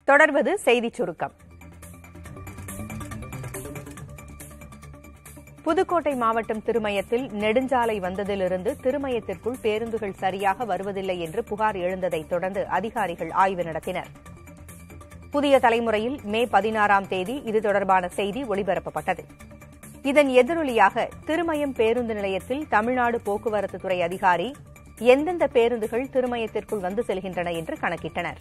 தொடர்வது செய்திச் சுருக்கம் புதுக்கோட்டை மாவட்டம் திருமயத்தில் நெடுஞ்சாலை வந்ததிலிருந்து திருமயத்திற்குள் பேருந்துகள் சரியாக வருவதில்லை என்று புகார் எழுந்ததைத் தொடர்ந்து அதிகாரிகள் ஆய்வு நடத்தினர் புதிய தலைமுறையில் மே பதினாறாம் தேதி இது தொடர்பான செய்தி ஒளிபரப்பப்பட்டது இதன் எதிரொலியாக திருமயம் பேருந்து நிலையத்தில் தமிழ்நாடு போக்குவரத்து துறை அதிகாரி எந்தெந்த பேருந்துகள் திருமயத்திற்குள் வந்து செல்கின்றன என்று கணக்கிட்டனர்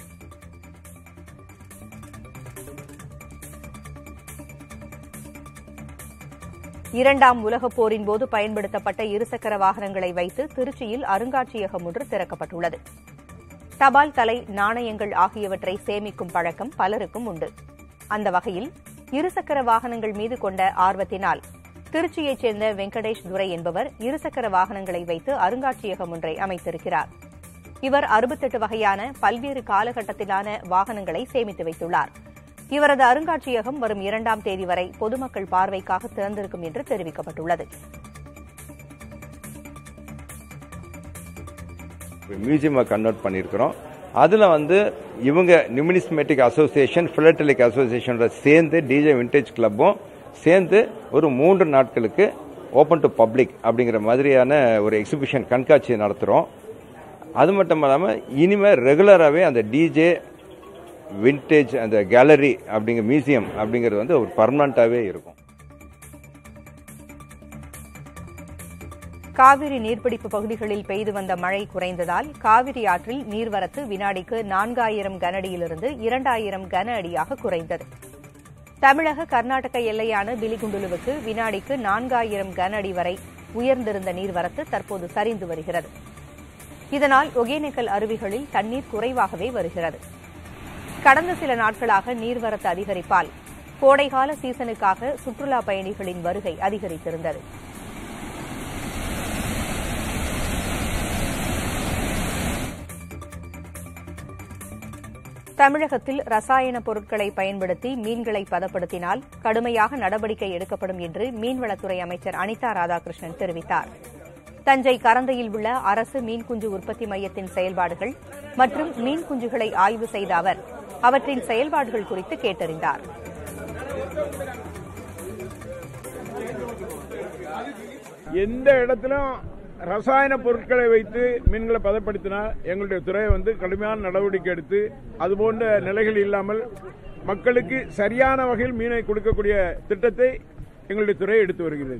இரண்டாம் உலகப் போரின் போது பயன்படுத்தப்பட்ட இருசக்கர வாகனங்களை வைத்து திருச்சியில் அருங்காட்சியகம் ஒன்று திறக்கப்பட்டுள்ளது தபால் தலை நாணயங்கள் ஆகியவற்றை சேமிக்கும் பழக்கம் பலருக்கும் உண்டு அந்த வகையில் இருசக்கர வாகனங்கள் மீது கொண்ட ஆர்வத்தினால் திருச்சியைச் சேர்ந்த வெங்கடேஷ் துரை என்பவர் இருசக்கர வாகனங்களை வைத்து அருங்காட்சியகம் ஒன்றை அமைத்திருக்கிறார் இவர் அறுபத்தெட்டு வகையான பல்வேறு காலகட்டத்திலான வாகனங்களை சேமித்து வைத்துள்ளார் இவரது அருங்காட்சியகம் வரும் இரண்டாம் தேதி வரை பொதுமக்கள் பார்வைக்காக திறந்திருக்கும் என்று தெரிவிக்கப்பட்டுள்ளது மியூசியமாக கன்வெர்ட் பண்ணியிருக்கிறோம் அதில் வந்து இவங்க நியூமினிஸ்மேட்டிக் அசோசியேஷன் ஃபிலட்டலிக் அசோசியேஷனோட சேர்ந்து டிஜே விண்டேஜ் கிளப்பும் சேர்ந்து ஒரு மூன்று நாட்களுக்கு ஓப்பன் டு பப்ளிக் அப்படிங்கிற மாதிரியான ஒரு எக்ஸிபிஷன் கண்காட்சி நடத்துகிறோம் அது மட்டும் இல்லாமல் இனிமேல் ரெகுலராகவே அந்த டிஜே விண்டேஜ் அந்த கேலரி அப்படிங்கிற மியூசியம் அப்படிங்கிறது வந்து ஒரு பர்மனண்ட்டாகவே இருக்கும் காவிரி நீர்பிடிப்பு பகுதிகளில் பெய்து வந்த மழை குறைந்ததால் காவிரி ஆற்றில் நீர்வரத்து வினாடிக்கு நான்காயிரம் கனஅடியிலிருந்து இரண்டாயிரம் கன அடியாக குறைந்தது தமிழக கர்நாடக எல்லையான பிலிகுண்டுலுவுக்கு வினாடிக்கு நான்காயிரம் கன அடி வரை உயர்ந்திருந்த நீர்வரத்து தற்போது சரிந்து வருகிறது இதனால் ஒகேனக்கல் அருவிகளில் தண்ணீர் குறைவாகவே வருகிறது கடந்த சில நாட்களாக நீர்வரத்து அதிகரிப்பால் கோடைகால சீசனுக்காக சுற்றுலா பயணிகளின் வருகை அதிகரித்திருந்தது தமிழகத்தில் ரசாயன பொருட்களை பயன்படுத்தி மீன்களை பதப்படுத்தினால் கடுமையாக நடவடிக்கை எடுக்கப்படும் என்று மீன்வளத்துறை அமைச்சர் அனிதா ராதாகிருஷ்ணன் தெரிவித்தார் தஞ்சை கரந்தையில் உள்ள அரசு மீன் குஞ்சு உற்பத்தி மையத்தின் செயல்பாடுகள் மற்றும் மீன் குஞ்சுகளை ஆய்வு செய்த அவர் அவற்றின் செயல்பாடுகள் குறித்து கேட்டறிந்தார் எந்த இடத்திலும் ரசாயன பொருட்களை வைத்து மீன்களை பதப்படுத்தினா எங்களுடைய துறை வந்து கடுமையான நடவடிக்கை எடுத்து அதுபோன்ற நிலைகள் இல்லாமல் மக்களுக்கு சரியான வகையில் மீனை கொடுக்கக்கூடிய திட்டத்தை எங்களுடைய துறை எடுத்து வருகிறது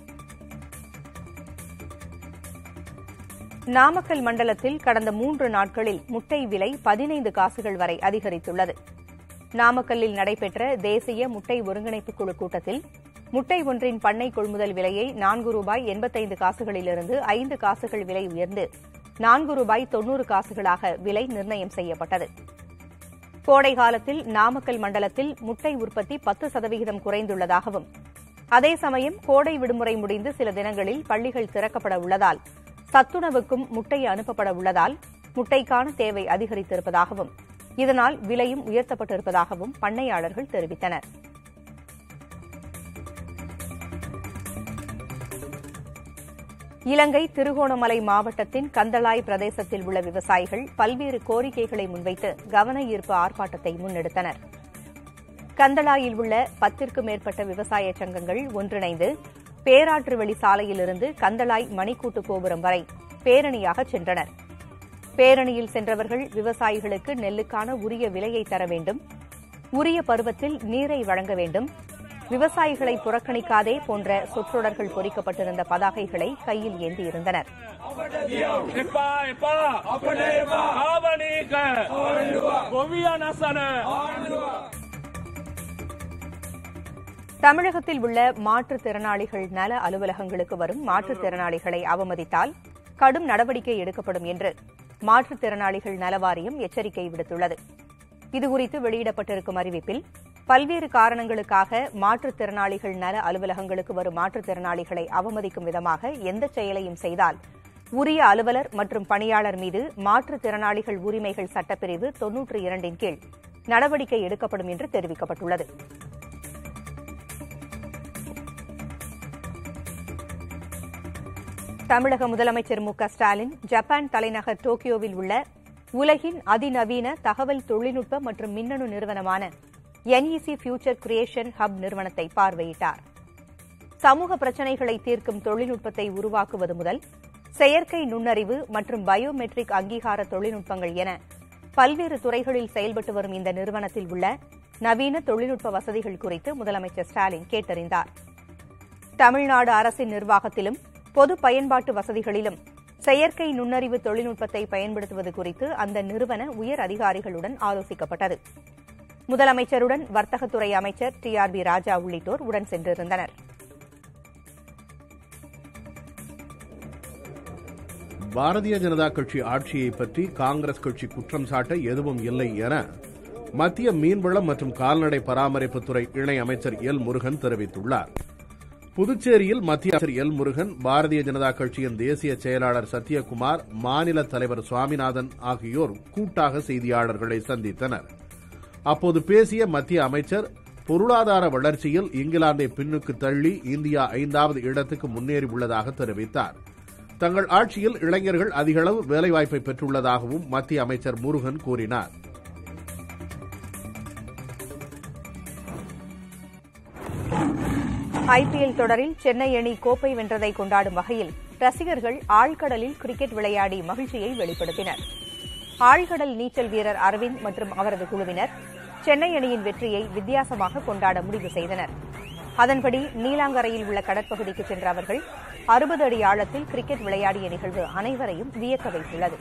நாமக்கல் மண்டலத்தில் கடந்த மூன்று நாட்களில் முட்டை விலை பதினைந்து காசுகள் வரை அதிகரித்துள்ளது நாமக்கல்லில் நடைபெற்ற தேசிய முட்டை ஒருங்கிணைப்பு குழு கூட்டத்தில் முட்டை ஒன்றின் பண்ணை கொள்முதல் விலையை நான்கு ரூபாய் எண்பத்தைந்து காசுகளிலிருந்து ஐந்து காசுகள் விலை உயர்ந்து நான்கு ரூபாய் தொன்னூறு காசுகளாக விலை நிர்ணயம் செய்யப்பட்டது கோடை காலத்தில் நாமக்கல் மண்டலத்தில் முட்டை உற்பத்தி பத்து சதவிகிதம் குறைந்துள்ளதாகவும் அதே சமயம் கோடை விடுமுறை முடிந்து சில தினங்களில் பள்ளிகள் திறக்கப்பட உள்ளதால் சத்துணவுக்கும் முட்டை அனுப்பப்பட உள்ளதால் முட்டைக்கான தேவை அதிகரித்திருப்பதாகவும் இதனால் விலையும் உயர்த்தப்பட்டிருப்பதாகவும் பண்ணையாளர்கள் தெரிவித்தனர் இலங்கை திருகோணமலை மாவட்டத்தின் கந்தளாய் பிரதேசத்தில் உள்ள விவசாயிகள் பல்வேறு கோரிக்கைகளை முன்வைத்து கவன ஈர்ப்பு ஆர்ப்பாட்டத்தை முன்னெடுத்தனர் கந்தளாயில் உள்ள பத்திற்கும் மேற்பட்ட விவசாய சங்கங்கள் ஒன்றிணைந்து பேராற்று வழி சாலையிலிருந்து கந்தளாய் மணிக்கூட்டு கோபுரம் வரை பேரணியாக சென்றனர் பேரணியில் சென்றவர்கள் விவசாயிகளுக்கு நெல்லுக்கான உரிய விலையை தர வேண்டும் உரிய பருவத்தில் நீரை வழங்க வேண்டும் விவசாயிகளை புறக்கணிக்காதே போன்ற சொற்றொடர்கள் பொறிக்கப்பட்டிருந்த பதாகைகளை கையில் ஏந்தியிருந்தனர் එපා එපා ආවනීක ගොවිය නසන தமிழகத்தில் உள்ள மாற்றுத்திறனாளிகள் நல அலுவலகங்களுக்கு வரும் மாற்றுத்திறனாளிகளை அவமதித்தால் கடும் நடவடிக்கை எடுக்கப்படும் என்று மாற்றுத்திறனாளிகள் நல வாரியம் எச்சரிக்கை விடுத்துள்ளது இதுகுறித்து வெளியிடப்பட்டிருக்கும் அறிவிப்பில் பல்வேறு காரணங்களுக்காக மாற்றுத்திறனாளிகள் நல அலுவலகங்களுக்கு வரும் மாற்றுத்திறனாளிகளை அவமதிக்கும் விதமாக எந்த செயலையும் செய்தால் உரிய அலுவலர் மற்றும் பணியாளர் மீது மாற்றுத்திறனாளிகள் உரிமைகள் சட்டப்பிரிவு தொன்னூற்று இரண்டின் கீழ் நடவடிக்கை எடுக்கப்படும் என்று தெரிவிக்கப்பட்டுள்ளது தமிழக முதலமைச்சர் மு க ஸ்டாலின் ஜப்பான் தலைநகர் டோக்கியோவில் உள்ள உலகின் அதிநவீன தகவல் தொழில்நுட்ப மற்றும் மின்னணு நிறுவனமான என்இசி ஃபியூச்சர் கிரியேஷன் ஹப் நிறுவனத்தை பார்வையிட்டார் சமூக பிரச்சினைகளை தீர்க்கும் தொழில்நுட்பத்தை உருவாக்குவது முதல் செயற்கை நுண்ணறிவு மற்றும் பயோமெட்ரிக் அங்கீகார தொழில்நுட்பங்கள் என பல்வேறு துறைகளில் செயல்பட்டு வரும் இந்த நிறுவனத்தில் உள்ள நவீன தொழில்நுட்ப வசதிகள் குறித்து முதலமைச்சர் ஸ்டாலின் கேட்டறிந்தார் தமிழ்நாடு அரசின் நிர்வாகத்திலும் பொது பயன்பாட்டு வசதிகளிலும் செயற்கை நுண்ணறிவு தொழில்நுட்பத்தை பயன்படுத்துவது குறித்து அந்த நிறுவன உயர் அதிகாரிகளுடன் ஆலோசிக்கப்பட்டது முதலமைச்சருடன் வர்த்தகத்துறை அமைச்சர் டி ஆர் பி ராஜா உள்ளிட்டோர் உடன் சென்றிருந்தனர் பாரதிய ஜனதா கட்சி ஆட்சியை பற்றி காங்கிரஸ் கட்சி குற்றம் சாட்ட எதுவும் இல்லை என மத்திய மீன்வளம் மற்றும் கால்நடை பராமரிப்புத்துறை இணை அமைச்சர் எல் முருகன் தெரிவித்துள்ளார் புதுச்சேரியில் மத்திய அமைச்சர் எல் முருகன் பாரதிய ஜனதா கட்சியின் தேசிய செயலாளர் சத்யகுமார் மாநில தலைவர் சுவாமிநாதன் ஆகியோர் கூட்டாக செய்தியாளர்களை சந்தித்தனர் அப்போது பேசிய மத்திய அமைச்சர் பொருளாதார வளர்ச்சியில் இங்கிலாந்தை பின்னுக்கு தள்ளி இந்தியா ஐந்தாவது இடத்துக்கு முன்னேறியுள்ளதாக தெரிவித்தார் தங்கள் ஆட்சியில் இளைஞர்கள் அதிகளவு வேலைவாய்ப்பை பெற்றுள்ளதாகவும் மத்திய அமைச்சர் முருகன் கூறினார் ஐபிஎல் தொடரில் சென்னை அணி கோப்பை வென்றதை கொண்டாடும் வகையில் ரசிகர்கள் ஆழ்கடலில் கிரிக்கெட் விளையாடி மகிழ்ச்சியை வெளிப்படுத்தினர் ஆழ்கடல் நீச்சல் வீரர் அரவிந்த் மற்றும் அவரது குழுவினர் சென்னை அணியின் வெற்றியை வித்தியாசமாக கொண்டாட முடிவு செய்தனர் அதன்படி நீலாங்கரையில் உள்ள கடற்பகுதிக்கு சென்ற அவர்கள் அறுபது அடி ஆழத்தில் கிரிக்கெட் விளையாடிய நிகழ்வு அனைவரையும் வியக்க வைத்துள்ளது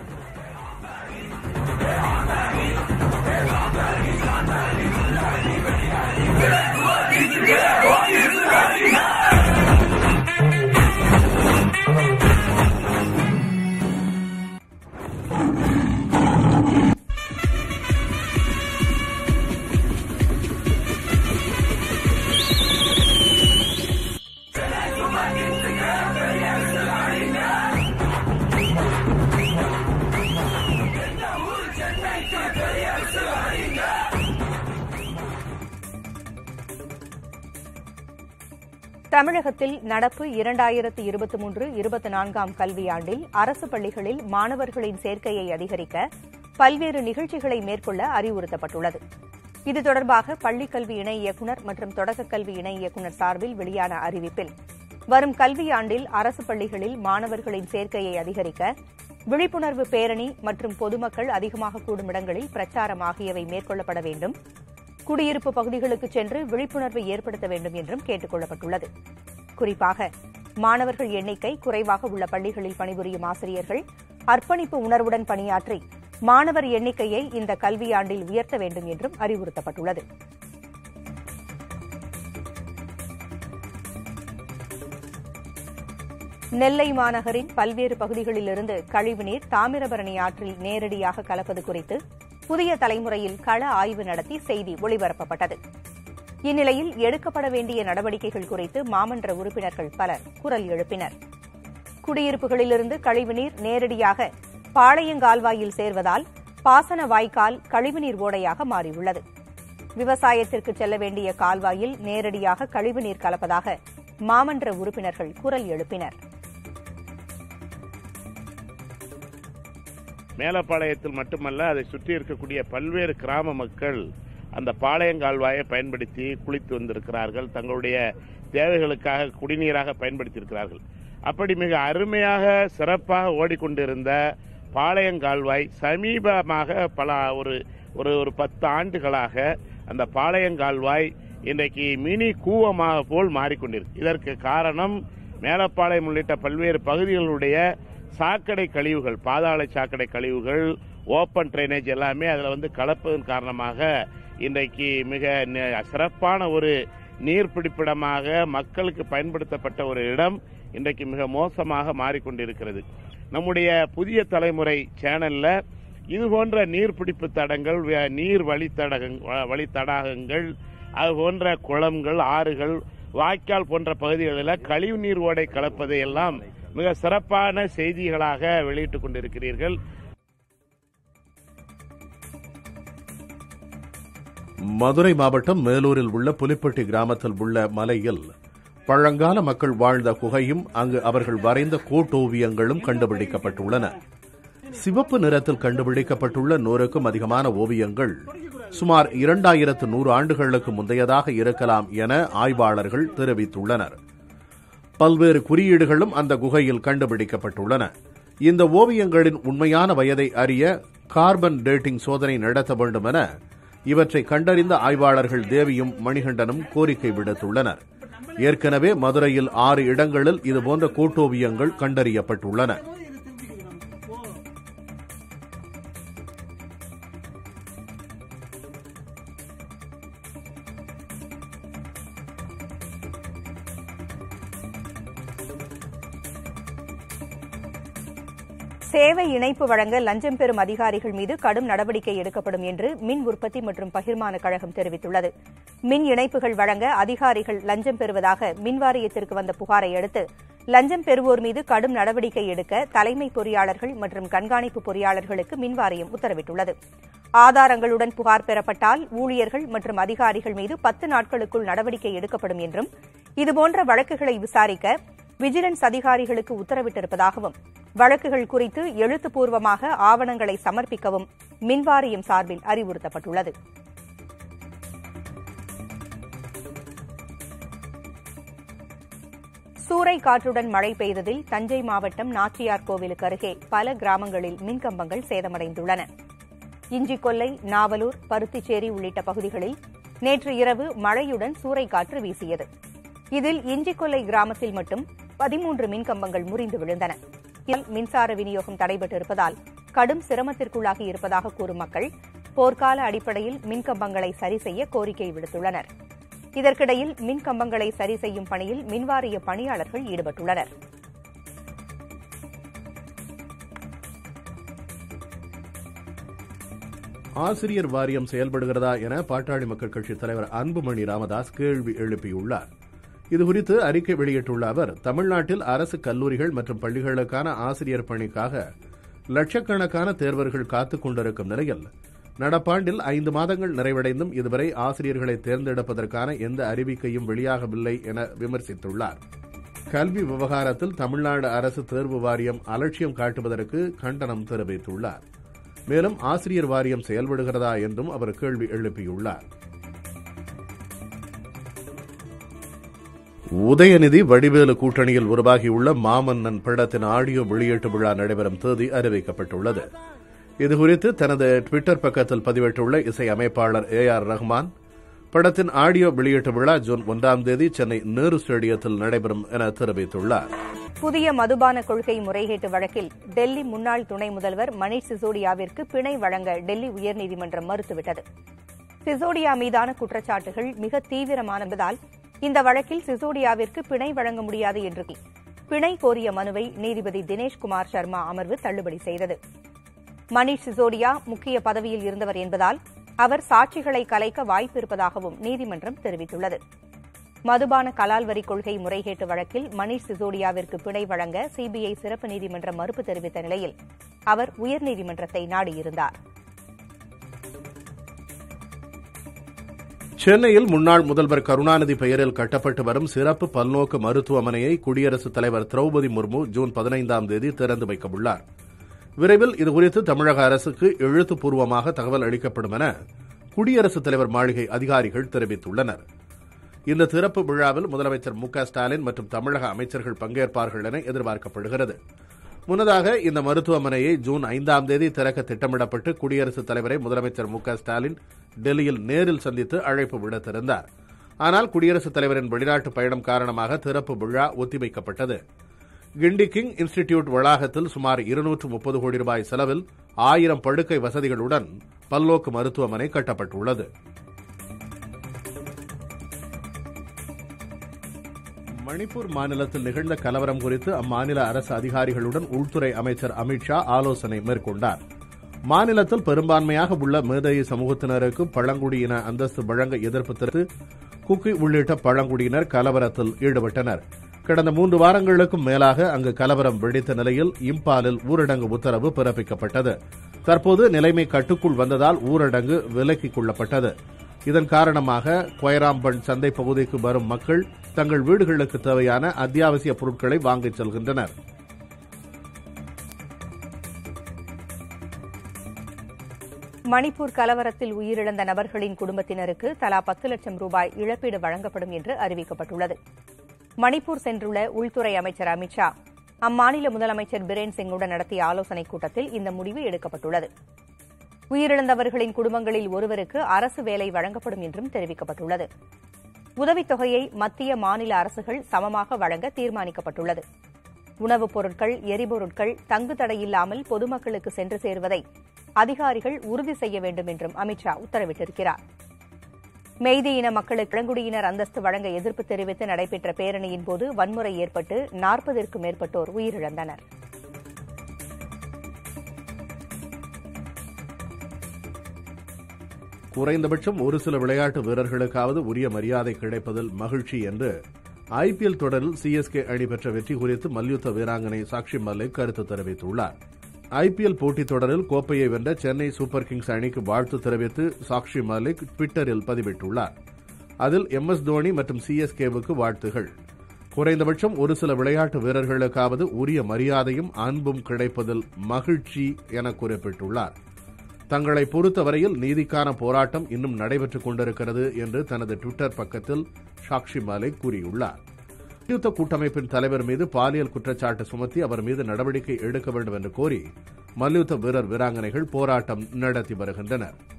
தமிழகத்தில் நடப்பு இரண்டாயிரத்து இருபத்தி மூன்று இருபத்தி நான்காம் கல்வியாண்டில் அரசு பள்ளிகளில் மாணவர்களின் சேர்க்கையை அதிகரிக்க பல்வேறு நிகழ்ச்சிகளை மேற்கொள்ள அறிவுறுத்தப்பட்டுள்ளது இது தொடர்பாக பள்ளிக்கல்வி இணை இயக்குநர் மற்றும் தொடக்கக் கல்வி இணை இயக்குநர் சார்பில் வெளியான அறிவிப்பில் வரும் கல்வியாண்டில் அரசு பள்ளிகளில் மாணவர்களின் சேர்க்கையை அதிகரிக்க விழிப்புணர்வு பேரணி மற்றும் பொதுமக்கள் அதிகமாக கூடும் இடங்களில் பிரச்சாரம் ஆகியவை மேற்கொள்ளப்பட வேண்டும் குடியிருப்பு பகுதிகளுக்கு சென்று விழிப்புணர்வை ஏற்படுத்த வேண்டும் என்றும் கேட்டுக் கொள்ளப்பட்டுள்ளது குறிப்பாக மாணவர்கள் எண்ணிக்கை குறைவாக உள்ள பள்ளிகளில் பணிபுரியும் ஆசிரியர்கள் அர்ப்பணிப்பு உணர்வுடன் பணியாற்றி மாணவர் எண்ணிக்கையை இந்த கல்வியாண்டில் உயர்த்த வேண்டும் என்றும் அறிவுறுத்தப்பட்டுள்ளது நெல்லை மாநகரின் பல்வேறு பகுதிகளிலிருந்து கழிவுநீர் தாமிரபரணி ஆற்றில் நேரடியாக கலப்பது குறித்து புதிய தலைமுறையில் கள ஆய்வு நடத்தி செய்தி ஒளிபரப்பப்பட்டது இந்நிலையில் எடுக்கப்பட வேண்டிய நடவடிக்கைகள் குறித்து மாமன்ற உறுப்பினர்கள் பலர் குரல் எழுப்பினர் குடியிருப்புகளிலிருந்து கழிவுநீர் நேரடியாக பாளையங்கால்வாயில் சேர்வதால் பாசன வாய்க்கால் கழிவுநீர் ஓடையாக மாறியுள்ளது விவசாயத்திற்கு செல்ல வேண்டிய கால்வாயில் நேரடியாக கழிவுநீர் கலப்பதாக மாமன்ற உறுப்பினர்கள் குரல் எழுப்பினர் மேலப்பாளையத்தில் மட்டுமல்ல அதை சுற்றி இருக்கக்கூடிய பல்வேறு கிராம மக்கள் அந்த பாளையங்கால்வாயை பயன்படுத்தி குளித்து வந்திருக்கிறார்கள் தங்களுடைய தேவைகளுக்காக குடிநீராக பயன்படுத்தியிருக்கிறார்கள் அப்படி மிக அருமையாக சிறப்பாக ஓடிக்கொண்டிருந்த பாளையங்கால்வாய் சமீபமாக பல ஒரு ஒரு ஒரு பத்து ஆண்டுகளாக அந்த பாளையங்கால்வாய் இன்றைக்கு மினி கூவமாக போல் மாறிக்கொண்டிருக்கு இதற்கு காரணம் மேலப்பாளையம் உள்ளிட்ட பல்வேறு பகுதிகளுடைய சாக்கடை கழிவுகள் பாதாள சாக்கடை கழிவுகள் ஓப்பன் ட்ரைனேஜ் எல்லாமே அதில் வந்து கலப்பதன் காரணமாக இன்றைக்கு மிக நி- சிறப்பான ஒரு நீர்பிடிப்பிடமாக மக்களுக்கு பயன்படுத்தப்பட்ட ஒரு இடம் இன்றைக்கு மிக மோசமாக மாறிக்கொண்டிருக்கிறது நம்முடைய புதிய தலைமுறை சேனல்ல இது போன்ற நீர்பிடிப்பு தடங்கள் வே- நீர் வழித்தடகங் வழித்தடாகங்கள் அது போன்ற குளங்கள் ஆறுகள் வாய்க்கால் போன்ற பகுதிகளில் கழிவு நீர் ஓடை கலப்பதை எல்லாம் மிக சிறப்பான செய்திகளாக வெளியிட்டுக் கொண்டிருக்கிறீர்கள் மதுரை மாவட்டம் மேலூரில் உள்ள புலிப்பட்டி கிராமத்தில் உள்ள மலையில் பழங்கால மக்கள் வாழ்ந்த குகையும் அங்கு அவர்கள் வரைந்த கோட்டோவியங்களும் கண்டுபிடிக்கப்பட்டுள்ளன சிவப்பு நிறத்தில் கண்டுபிடிக்கப்பட்டுள்ள நூறுக்கும் அதிகமான ஓவியங்கள் சுமார் இரண்டாயிரத்து நூறு ஆண்டுகளுக்கு முந்தையதாக இருக்கலாம் என ஆய்வாளர்கள் தெரிவித்துள்ளனர் பல்வேறு குறியீடுகளும் அந்த குகையில் கண்டுபிடிக்கப்பட்டுள்ளன இந்த ஓவியங்களின் உண்மையான வயதை அறிய கார்பன் டேட்டிங் சோதனை நடத்த வேண்டும் என இவற்றை கண்டறிந்த ஆய்வாளர்கள் தேவியும் மணிகண்டனும் கோரிக்கை விடுத்துள்ளனர் ஏற்கனவே மதுரையில் ஆறு இடங்களில் இதுபோன்ற கூட்டோவியங்கள் கண்டறியப்பட்டுள்ளன சேவை இணைப்பு வழங்க லஞ்சம் பெறும் அதிகாரிகள் மீது கடும் நடவடிக்கை எடுக்கப்படும் என்று மின் உற்பத்தி மற்றும் பகிர்மான கழகம் தெரிவித்துள்ளது மின் இணைப்புகள் வழங்க அதிகாரிகள் லஞ்சம் பெறுவதாக மின் வாரியத்திற்கு வந்த புகாரை அடுத்து லஞ்சம் பெறுவோர் மீது கடும் நடவடிக்கை எடுக்க தலைமை பொறியாளர்கள் மற்றும் கண்காணிப்பு பொறியாளர்களுக்கு மின் வாரியம் உத்தரவிட்டுள்ளது ஆதாரங்களுடன் புகார் பெறப்பட்டால் ஊழியர்கள் மற்றும் அதிகாரிகள் மீது பத்து நாட்களுக்குள் நடவடிக்கை எடுக்கப்படும் என்றும் இதுபோன்ற வழக்குகளை விசாரிக்க விஜிலன்ஸ் அதிகாரிகளுக்கு உத்தரவிட்டிருப்பதாகவும் வழக்குகள் குறித்து எழுத்துப்பூர்வமாக ஆவணங்களை சமர்ப்பிக்கவும் மின்வாரியம் சார்பில் அறிவுறுத்தப்பட்டுள்ளது சூறை காற்றுடன் மழை பெய்ததில் தஞ்சை மாவட்டம் நாச்சியார் கோவிலுக்கு அருகே பல கிராமங்களில் மின்கம்பங்கள் சேதமடைந்துள்ளன இஞ்சிக்கொல்லை நாவலூர் பருத்திச்சேரி உள்ளிட்ட பகுதிகளில் நேற்று இரவு மழையுடன் சூறைக்காற்று வீசியது இதில் இஞ்சிக்கொல்லை கிராமத்தில் மட்டும் பதிமூன்று மின்கம்பங்கள் முறிந்து விழுந்தன இதில் மின்சார விநியோகம் தடைபட்டிருப்பதால் கடும் சிரமத்திற்குள்ளாகி இருப்பதாக கூறும் மக்கள் போர்க்கால அடிப்படையில் மின்கம்பங்களை சரி செய்ய கோரிக்கை விடுத்துள்ளனர் இதற்கிடையில் மின்கம்பங்களை சரி செய்யும் பணியில் மின்வாரிய பணியாளர்கள் ஈடுபட்டுள்ளனர் ஆசிரியர் வாரியம் செயல்படுகிறதா என பாட்டாளி மக்கள் கட்சித் தலைவர் அன்புமணி ராமதாஸ் கேள்வி எழுப்பியுள்ளார் இதுகுறித்து அறிக்கை வெளியிட்டுள்ள அவர் தமிழ்நாட்டில் அரசு கல்லூரிகள் மற்றும் பள்ளிகளுக்கான ஆசிரியர் பணிக்காக லட்சக்கணக்கான தேர்வர்கள் காத்துக் கொண்டிருக்கும் நிலையில் நடப்பாண்டில் ஐந்து மாதங்கள் நிறைவடைந்தும் இதுவரை ஆசிரியர்களை தேர்ந்தெடுப்பதற்கான எந்த அறிவிக்கையும் வெளியாகவில்லை என விமர்சித்துள்ளார் கல்வி விவகாரத்தில் தமிழ்நாடு அரசு தேர்வு வாரியம் அலட்சியம் காட்டுவதற்கு கண்டனம் தெரிவித்துள்ளார் மேலும் ஆசிரியர் வாரியம் செயல்படுகிறதா என்றும் அவர் கேள்வி எழுப்பியுள்ளார் உதயநிதி வடிவேலு கூட்டணியில் உருவாகியுள்ள மாமன்னன் படத்தின் ஆடியோ வெளியீட்டு விழா நடைபெறும் தேதி அறிவிக்கப்பட்டுள்ளது இதுகுறித்து தனது டுவிட்டர் பக்கத்தில் பதிவிட்டுள்ள இசை அமைப்பாளர் ஏ ஆர் ரஹ்மான் படத்தின் ஆடியோ வெளியீட்டு விழா ஜூன் ஒன்றாம் தேதி சென்னை நேரு ஸ்டேடியத்தில் நடைபெறும் என தெரிவித்துள்ளார் புதிய மதுபான கொள்கை முறைகேட்டு வழக்கில் டெல்லி முன்னாள் துணை முதல்வர் மணீஷ் சிசோடியாவிற்கு பிணை வழங்க டெல்லி உயர்நீதிமன்றம் மறுத்துவிட்டது சிசோடியா மீதான குற்றச்சாட்டுகள் மிக தீவிரமானதால் இந்த வழக்கில் சிசோடியாவிற்கு பிணை வழங்க முடியாது என்று பிணை கோரிய மனுவை நீதிபதி தினேஷ்குமார் சர்மா அமர்வு தள்ளுபடி செய்தது மணீஷ் சிசோடியா முக்கிய பதவியில் இருந்தவர் என்பதால் அவர் சாட்சிகளை கலைக்க வாய்ப்பு இருப்பதாகவும் நீதிமன்றம் தெரிவித்துள்ளது மதுபான கலால் வரி கொள்கை முறைகேட்டு வழக்கில் மணீஷ் சிசோடியாவிற்கு பிணை வழங்க சிபிஐ சிறப்பு நீதிமன்றம் மறுப்பு தெரிவித்த நிலையில் அவர் உயர்நீதிமன்றத்தை நாடியிருந்தார் சென்னையில் முன்னாள் முதல்வர் கருணாநிதி பெயரில் கட்டப்பட்டு வரும் சிறப்பு பல்நோக்கு மருத்துவமனையை குடியரசுத் தலைவர் திரௌபதி முர்மு ஜூன் பதினைந்தாம் தேதி திறந்து வைக்கவுள்ளார் விரைவில் இதுகுறித்து தமிழக அரசுக்கு எழுத்துப்பூர்வமாக தகவல் அளிக்கப்படும் என குடியரசுத் தலைவர் மாளிகை அதிகாரிகள் தெரிவித்துள்ளனர் இந்த திறப்பு விழாவில் முதலமைச்சர் மு க ஸ்டாலின் மற்றும் தமிழக அமைச்சர்கள் பங்கேற்பார்கள் என எதிர்பார்க்கப்படுகிறது முன்னதாக இந்த மருத்துவமனையை ஜூன் ஐந்தாம் தேதி திறக்க திட்டமிடப்பட்டு குடியரசுத் தலைவரை முதலமைச்சர் மு க ஸ்டாலின் டெல்லியில் நேரில் சந்தித்து அழைப்பு விடுத்திருந்தார் ஆனால் குடியரசுத் தலைவரின் வெளிநாட்டு பயணம் காரணமாக திறப்பு விழா ஒத்திவைக்கப்பட்டது கிண்டி கிங் இன்ஸ்டிடியூட் வளாகத்தில் சுமார் இருநூற்று முப்பது கோடி ரூபாய் செலவில் ஆயிரம் படுக்கை வசதிகளுடன் பல்நோக்கு மருத்துவமனை கட்டப்பட்டுள்ளது மணிப்பூர் மாநிலத்தில் நிகழ்ந்த கலவரம் குறித்து அம்மாநில அரசு அதிகாரிகளுடன் உள்துறை அமைச்சர் அமித்ஷா ஆலோசனை மேற்கொண்டார் மாநிலத்தில் பெரும்பான்மையாக உள்ள மேதைய சமூகத்தினருக்கு பழங்குடியின அந்தஸ்து வழங்க எதிர்ப்பு தெரிவித்து குக்கி உள்ளிட்ட பழங்குடியினர் கலவரத்தில் ஈடுபட்டனர் கடந்த மூன்று வாரங்களுக்கும் மேலாக அங்கு கலவரம் வெடித்த நிலையில் இம்பாலில் ஊரடங்கு உத்தரவு பிறப்பிக்கப்பட்டது தற்போது நிலைமை கட்டுக்குள் வந்ததால் ஊரடங்கு விலக்கிக் கொள்ளப்பட்டது இதன் காரணமாக கொயராம்பன் சந்தை பகுதிக்கு வரும் மக்கள் தங்கள் வீடுகளுக்கு தேவையான அத்தியாவசிய பொருட்களை வாங்கிச் செல்கின்றனர் மணிப்பூர் கலவரத்தில் உயிரிழந்த நபர்களின் குடும்பத்தினருக்கு தலா பத்து லட்சம் ரூபாய் இழப்பீடு வழங்கப்படும் என்று அறிவிக்கப்பட்டுள்ளது மணிப்பூர் சென்றுள்ள உள்துறை அமைச்சர் அமித் ஷா அம்மாநில முதலமைச்சர் பிரேன் சிங்குடன் நடத்திய ஆலோசனைக் கூட்டத்தில் இந்த முடிவு எடுக்கப்பட்டுள்ளது உயிரிழந்தவர்களின் குடும்பங்களில் ஒருவருக்கு அரசு வேலை வழங்கப்படும் என்றும் தெரிவிக்கப்பட்டுள்ளது உதவித் தொகையை மத்திய மாநில அரசுகள் சமமாக வழங்க தீர்மானிக்கப்பட்டுள்ளது உணவுப் பொருட்கள் எரிபொருட்கள் தங்கு தடையில்லாமல் பொதுமக்களுக்கு சென்று சேருவதை அதிகாரிகள் உறுதி செய்ய வேண்டும் என்றும் அமித் ஷா உத்தரவிட்டிருக்கிறார் மெய்தி இன மக்களுக்கு பழங்குடியினர் அந்தஸ்து வழங்க எதிர்ப்பு தெரிவித்து நடைபெற்ற பேரணியின் போது வன்முறை ஏற்பட்டு நாற்பதிற்கும் மேற்பட்டோர் உயிரிழந்தனர் குறைந்தபட்சம் ஒரு சில விளையாட்டு வீரர்களுக்காவது உரிய மரியாதை கிடைப்பதில் மகிழ்ச்சி என்று ஐபிஎல் தொடரில் சிஎஸ்கே அணி பெற்ற வெற்றி குறித்து மல்யுத்த வீராங்கனை சாக்ஷி மல்லிக் கருத்து தெரிவித்துள்ளார் ஐபிஎல் போட்டித் தொடரில் கோப்பையை வென்ற சென்னை சூப்பர் கிங்ஸ் அணிக்கு வாழ்த்து தெரிவித்து சாக்ஷி மல்லிக் ட்விட்டரில் பதிவிட்டுள்ளார் அதில் எம் எஸ் தோனி மற்றும் சிஎஸ்கேவுக்கு வாழ்த்துகள் குறைந்தபட்சம் ஒரு சில விளையாட்டு வீரர்களுக்காவது உரிய மரியாதையும் அன்பும் கிடைப்பதில் மகிழ்ச்சி என குறிப்பிட்டுள்ளார் தங்களை பொறுத்தவரையில் நீதிக்கான போராட்டம் இன்னும் நடைபெற்றுக் கொண்டிருக்கிறது என்று தனது டுவிட்டர் பக்கத்தில் சாக்ஷி மாலிக் கூறியுள்ளார் யுத்த கூட்டமைப்பின் தலைவர் மீது பாலியல் குற்றச்சாட்டு சுமத்தி அவர் மீது நடவடிக்கை எடுக்க வேண்டும் என்று கோரி மல்யுத்த வீரர் வீராங்கனைகள் போராட்டம் நடத்தி வருகின்றனர்